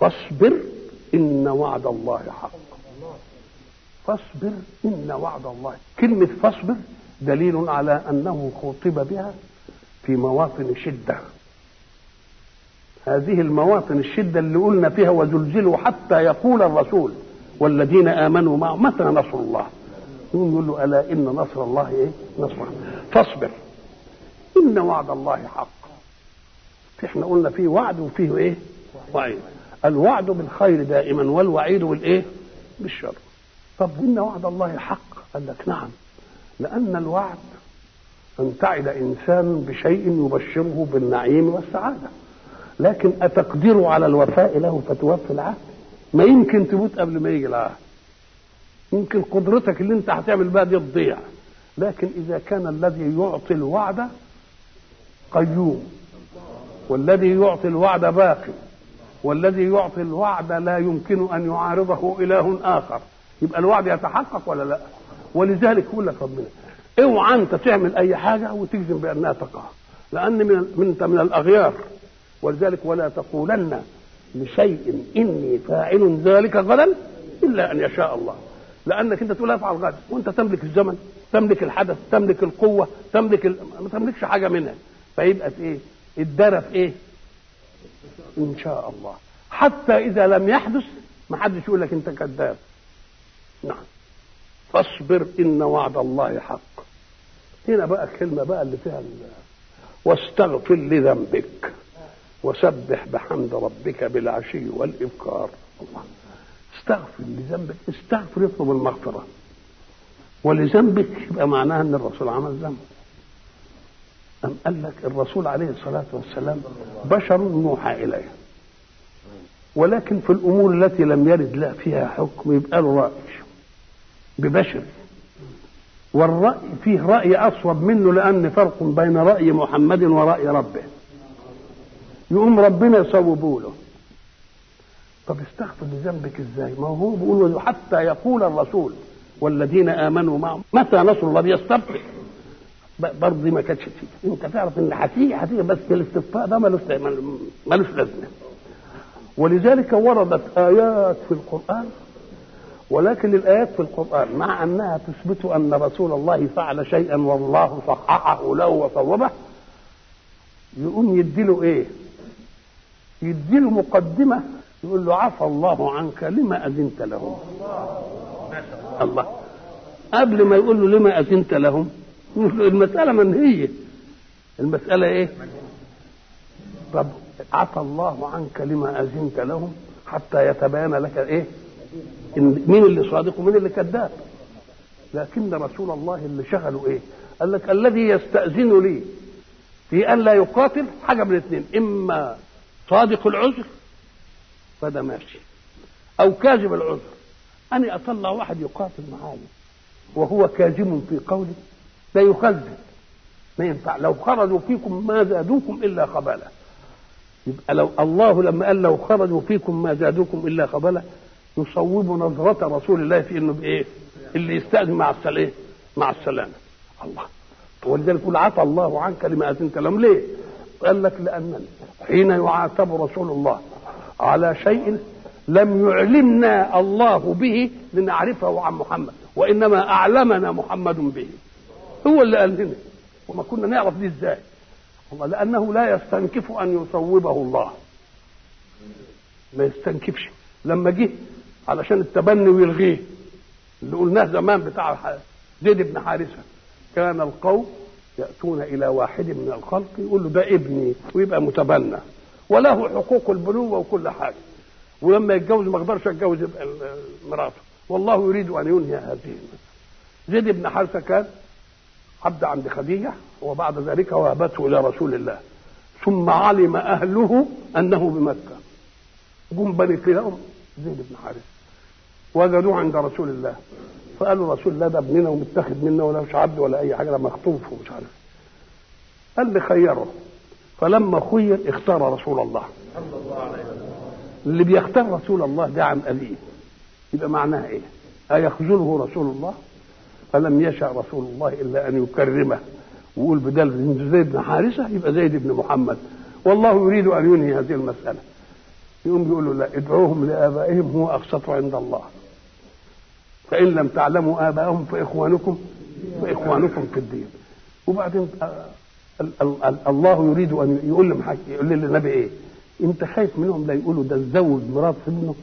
فاصبر إن وعد الله حق فاصبر إن وعد الله كلمة فاصبر دليل على أنه خوطب بها في مواطن شدة هذه المواطن الشدة اللي قلنا فيها وزلزلوا حتى يقول الرسول والذين آمنوا معه متى نصر الله يقول له ألا إن نصر الله إيه نصر فاصبر إن وعد الله حق احنا قلنا فيه وعد وفيه ايه وعيد الوعد بالخير دائما والوعيد بالايه بالشر طب ان وعد الله حق قال لك نعم لان الوعد ان تعد انسان بشيء يبشره بالنعيم والسعاده لكن اتقدر على الوفاء له فتوفي العهد ما يمكن تموت قبل ما يجي العهد يمكن قدرتك اللي انت هتعمل بها دي تضيع لكن اذا كان الذي يعطي الوعد قيوم والذي يعطي الوعد باقي والذي يعطي الوعد لا يمكن ان يعارضه اله اخر يبقى الوعد يتحقق ولا لا ولذلك يقول لك ربنا اوعى انت تعمل اي حاجه وتجزم بانها تقع لان من من انت من الاغيار ولذلك ولا تقولن لشيء اني فاعل ذلك غدا الا ان يشاء الله لانك انت تقول افعل غدا وانت تملك الزمن تملك الحدث تملك القوه تملك ال... ما تملكش حاجه منها فيبقى في ايه ادارى في ايه ان شاء الله حتى اذا لم يحدث ما حدش يقول لك انت كذاب نعم فاصبر ان وعد الله حق هنا بقى الكلمه بقى اللي فيها واستغفر لذنبك وسبح بحمد ربك بالعشي والابكار الله استغفر لذنبك استغفر يطلب المغفره ولذنبك يبقى معناها ان الرسول عمل ذنب أم قال لك الرسول عليه الصلاة والسلام بشر نوحى إليه ولكن في الأمور التي لم يرد لا فيها حكم يبقى له رأي ببشر والرأي فيه رأي أصوب منه لأن فرق بين رأي محمد ورأي ربه يقوم ربنا يصوبه له طب استغفر لذنبك ازاي ما هو بيقول حتى يقول الرسول والذين امنوا معه متى نصر الله بيستبقي برضه ما كانتش تيجي انت تعرف ان هتيجي هتيجي بس الاستبقاء ده ملوش ملوش لازمه ولذلك وردت ايات في القران ولكن الايات في القران مع انها تثبت ان رسول الله فعل شيئا والله صححه له وصوبه يقوم يديله ايه يديله مقدمه يقول له عفى الله عنك لما اذنت لهم الله قبل ما يقول له لما اذنت لهم المسألة منهية المسألة إيه؟ طب عفى الله عنك لما أذنت لهم حتى يتبين لك إيه؟ إن مين اللي صادق ومين اللي كذاب لكن رسول الله اللي شغله إيه؟ قال لك الذي يستأذن لي في أن لا يقاتل حاجة من الاثنين إما صادق العذر فده ماشي أو كاذب العذر أنا أطلع واحد يقاتل معايا وهو كاذب في قوله لا يخزن ما ينفع لو خرجوا فيكم ما زادوكم الا خبالا يبقى لو الله لما قال لو خرجوا فيكم ما زادوكم الا خبالا يصوب نظرة رسول الله في انه بايه؟ اللي يستأذن مع السلام مع السلامة الله ولذلك يقول عفى الله عنك لما اذنت لهم ليه؟ قال لك لان حين يعاتب رسول الله على شيء لم يعلمنا الله به لنعرفه عن محمد وانما اعلمنا محمد به هو اللي قال لنا وما كنا نعرف دي ازاي الله لانه لا يستنكف ان يصوبه الله ما يستنكفش لما جه علشان التبني ويلغيه اللي قلناه زمان بتاع زيد بن حارثه كان القوم ياتون الى واحد من الخلق يقول له ده ابني ويبقى متبنى وله حقوق البنوه وكل حاجه ولما يتجوز ما اقدرش اتجوز مراته والله يريد ان ينهي هذه المسألة. زيد بن حارثه كان عبد عند خديجة وبعد ذلك وهبته إلى رسول الله ثم علم أهله أنه بمكة جم بني كلاهم زيد بن حارث وجدوه عند رسول الله فقالوا رسول الله ده ابننا ومتاخد منا ولا مش عبد ولا أي حاجة ده مخطوف ومش عارف قال لي خيره فلما خير اختار رسول الله اللي بيختار رسول الله ده عن أبيه يبقى معناها ايه؟ أيخذله رسول الله؟ فلم يشأ رسول الله إلا أن يكرمه ويقول بدل زيد بن حارثة يبقى زيد بن محمد والله يريد أن ينهي هذه المسألة يقوم يقولوا لا ادعوهم لآبائهم هو أقسط عند الله فإن لم تعلموا آباءهم فإخوانكم فإخوانكم في الدين وبعدين الله يريد أن يقول لهم يقول للنبي إيه أنت خايف منهم لا يقولوا ده تزوج مرات ابنه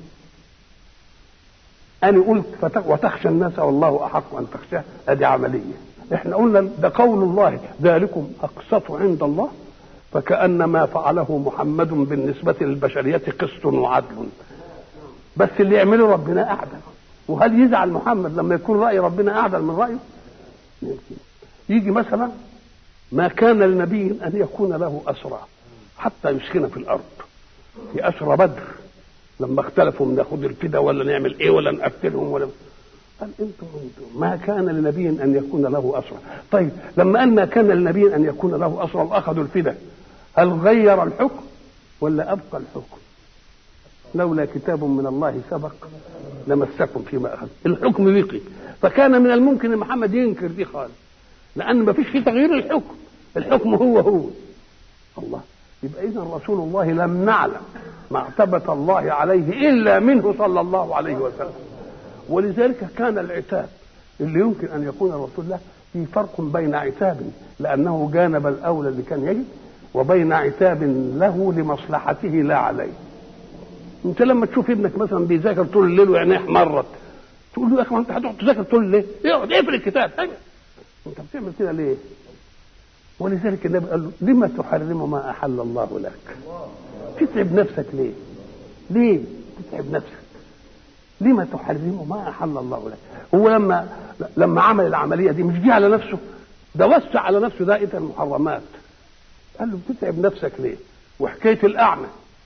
أنا قلت وتخشى الناس والله أحق أن تخشاه أدي عملية احنا قلنا ده قول الله ذلكم أقسط عند الله فكأن ما فعله محمد بالنسبة للبشرية قسط وعدل بس اللي يعمله ربنا أعدل وهل يزعل محمد لما يكون رأي ربنا أعدل من رأيه يمكن يجي مثلا ما كان لنبي أن يكون له أسرى حتى يسكن في الأرض في أسرى بدر لما اختلفوا من ناخد الفدا ولا نعمل ايه ولا نقتلهم ولا قال انتم انتم ما كان لنبي ان يكون له اسرى طيب لما ان ما كان لنبي ان يكون له اسرى واخذوا الفدا هل غير الحكم ولا ابقى الحكم لولا كتاب من الله سبق لمسكم فيما اخذ الحكم بقي فكان من الممكن ان محمد ينكر دي خالص لان ما فيش في تغيير الحكم الحكم هو هو الله يبقى اذا رسول الله لم نعلم معتبة الله عليه الا منه صلى الله عليه وسلم ولذلك كان العتاب اللي يمكن ان يكون الرسول له في فرق بين عتاب لانه جانب الاولى اللي كان يجب وبين عتاب له لمصلحته لا عليه انت لما تشوف ابنك مثلا بيذاكر طول الليل وعينيه احمرت تقول له يا اخي انت هتقعد تذاكر طول الليل اقعد اقفل الكتاب انت بتعمل كده ليه؟ ولذلك النبي قال له لما تحرم ما احل الله لك؟ تتعب نفسك ليه؟ ليه تتعب نفسك؟ لما تحرم ما احل الله لك؟ هو لما لما عمل العمليه دي مش جه على نفسه ده وسع على نفسه دائره المحرمات قال له بتتعب نفسك ليه؟ وحكايه الاعمى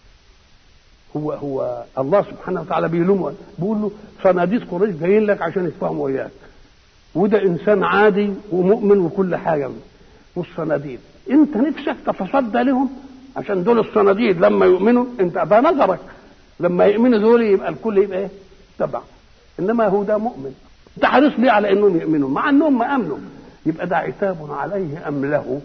هو هو الله سبحانه وتعالى بيلومه بيقول له صناديد قريش جايين لك عشان يتفاهموا وياك وده انسان عادي ومؤمن وكل حاجه والصناديد انت نفسك تتصدى لهم عشان دول الصناديد لما يؤمنوا انت ده نظرك لما يؤمنوا دول يبقى الكل يبقى ايه تبع انما هو ده مؤمن انت حريص ليه على انهم يؤمنوا مع انهم ما امنوا يبقى ده عتاب عليه ام له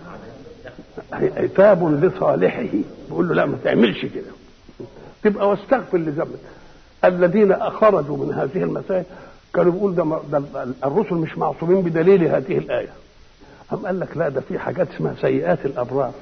عتاب لصالحه بيقول له لا ما تعملش كده تبقى واستغفر لذنبك الذين خرجوا من هذه المسائل كانوا بيقول ده, ده الرسل مش معصومين بدليل هذه الايه أم قال لك لا ده في حاجات اسمها سيئات الابرار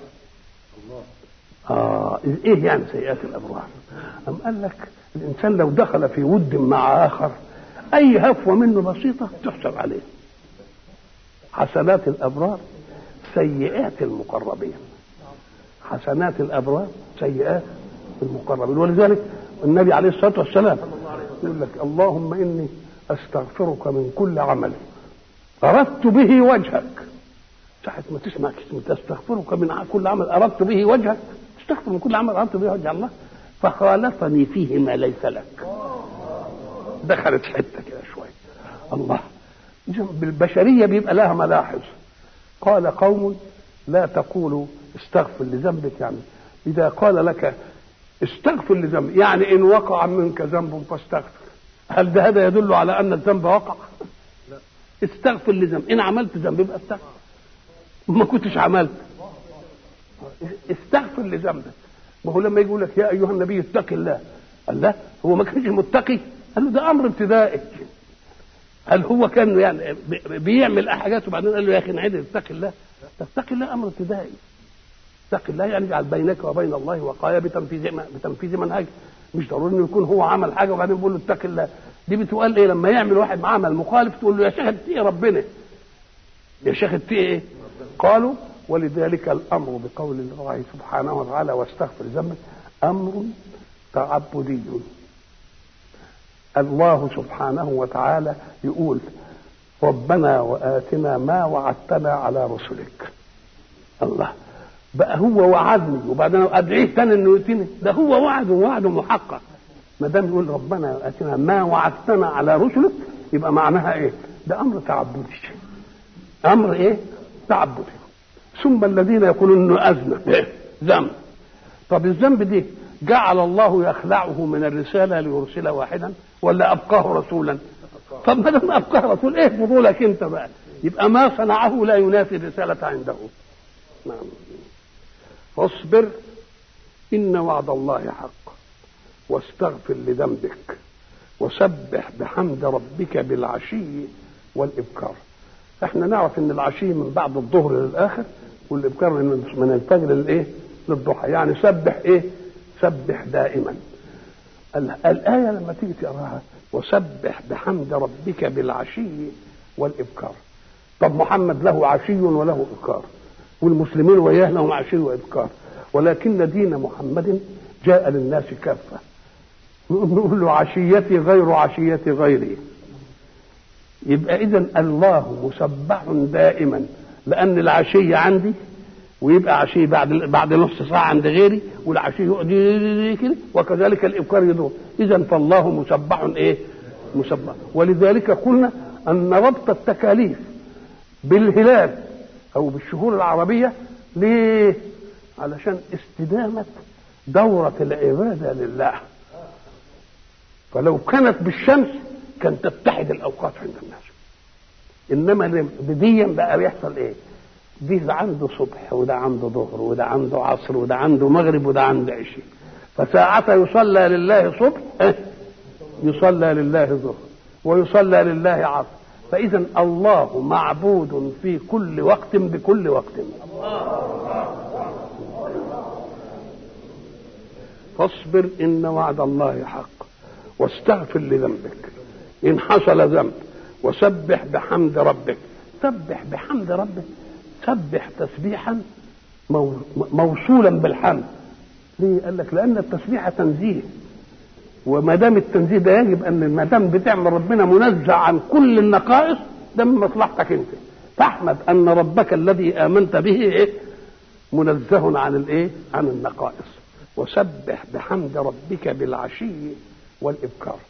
اه ايه يعني سيئات الابرار أم قال لك الانسان لو دخل في ود مع اخر اي هفوه منه بسيطه تحسب عليه حسنات الابرار سيئات المقربين حسنات الابرار سيئات المقربين ولذلك النبي عليه الصلاه والسلام يقول لك اللهم اني استغفرك من كل عمل اردت به وجهك ساعة ما تسمع كلمة استغفرك من كل عمل اردت به وجهك استغفر من كل عمل اردت به وجه الله فخالفني فيه ما ليس لك دخلت حته كده شويه الله بالبشريه بيبقى لها ملاحظ قال قوم لا تقولوا استغفر لذنبك يعني اذا قال لك استغفر لذنب يعني ان وقع منك ذنب فاستغفر هل ده هذا يدل على ان الذنب وقع لا استغفر لذنب ان عملت ذنب يبقى استغفر ما كنتش عملت استغفر لذنبك ما هو لما يقول لك يا ايها النبي اتق الله قال لا هو ما كانش متقي قال له ده امر ابتدائي هل هو كان يعني بيعمل حاجات وبعدين قال له يا اخي نعيد اتق الله اتق الله امر ابتدائي اتق الله يعني اجعل بينك وبين الله وقايه بتنفيذ بتنفيذ منهج مش ضروري انه يكون هو عمل حاجه وبعدين بيقول له اتق الله دي بتقال ايه لما يعمل واحد عمل مخالف تقول له يا شيخ اتقي ربنا يا شيخ اتقي ايه قالوا ولذلك الامر بقول الله سبحانه وتعالى واستغفر ذنبك امر تعبدي الله سبحانه وتعالى يقول ربنا واتنا ما وعدتنا على رسلك الله بقى هو وعدني وبعدين ادعيه تاني انه يؤتيني ده هو وعد ووعد محقق ما دام يقول ربنا واتنا ما وعدتنا على رسلك يبقى معناها ايه؟ ده امر تعبدي امر ايه؟ تعبدي ثم الذين يقولون انه اذنب إيه؟ ذنب طب الذنب دي جعل الله يخلعه من الرساله ليرسل واحدا ولا ابقاه رسولا طب ما دام ابقاه رسول ايه فضولك انت بقى يبقى ما صنعه لا ينافي الرساله عنده نعم فاصبر ان وعد الله حق واستغفر لذنبك وسبح بحمد ربك بالعشي والإبكار احنا نعرف ان العشي من بعد الظهر للآخر والإبكار من الفجر للإيه للضحى يعني سبح إيه سبح دائما الآية لما تيجي تقراها وسبح بحمد ربك بالعشي والإبكار طب محمد له عشي وله إبكار والمسلمين وياه لهم عشي وإبكار ولكن دين محمد جاء للناس كافة نقول له عشيتي غير عشية غيري يبقى إذا الله مسبح دائما لأن العشية عندي ويبقى عشي بعد بعد نص ساعة عند غيري والعشي يقعد كده وكذلك الإبكار يدور إذا فالله مسبح إيه؟ مسبح ولذلك قلنا أن ربط التكاليف بالهلال أو بالشهور العربية ليه؟ علشان استدامة دورة العبادة لله فلو كانت بالشمس كان تتحد الأوقات عند الناس إنما بديا بقى بيحصل إيه؟ دي ده عنده صبح وده عنده ظهر وده عنده عصر وده عنده مغرب وده عنده عشاء فساعة يصلى لله صبح إيه؟ يصلى لله ظهر ويصلى لله عصر فإذا الله معبود في كل وقت بكل وقت فاصبر إن وعد الله حق واستغفر لذنبك إن حصل ذنب وسبح بحمد ربك سبح بحمد ربك سبح تسبيحا موصولا بالحمد ليه؟ قال لك لأن التسبيح تنزيه وما دام التنزيه ده يجب ان ما دام بتعمل ربنا منزه عن كل النقائص ده من مصلحتك انت تحمد ان ربك الذي امنت به ايه منزه عن الايه عن النقائص وسبح بحمد ربك بالعشي والابكار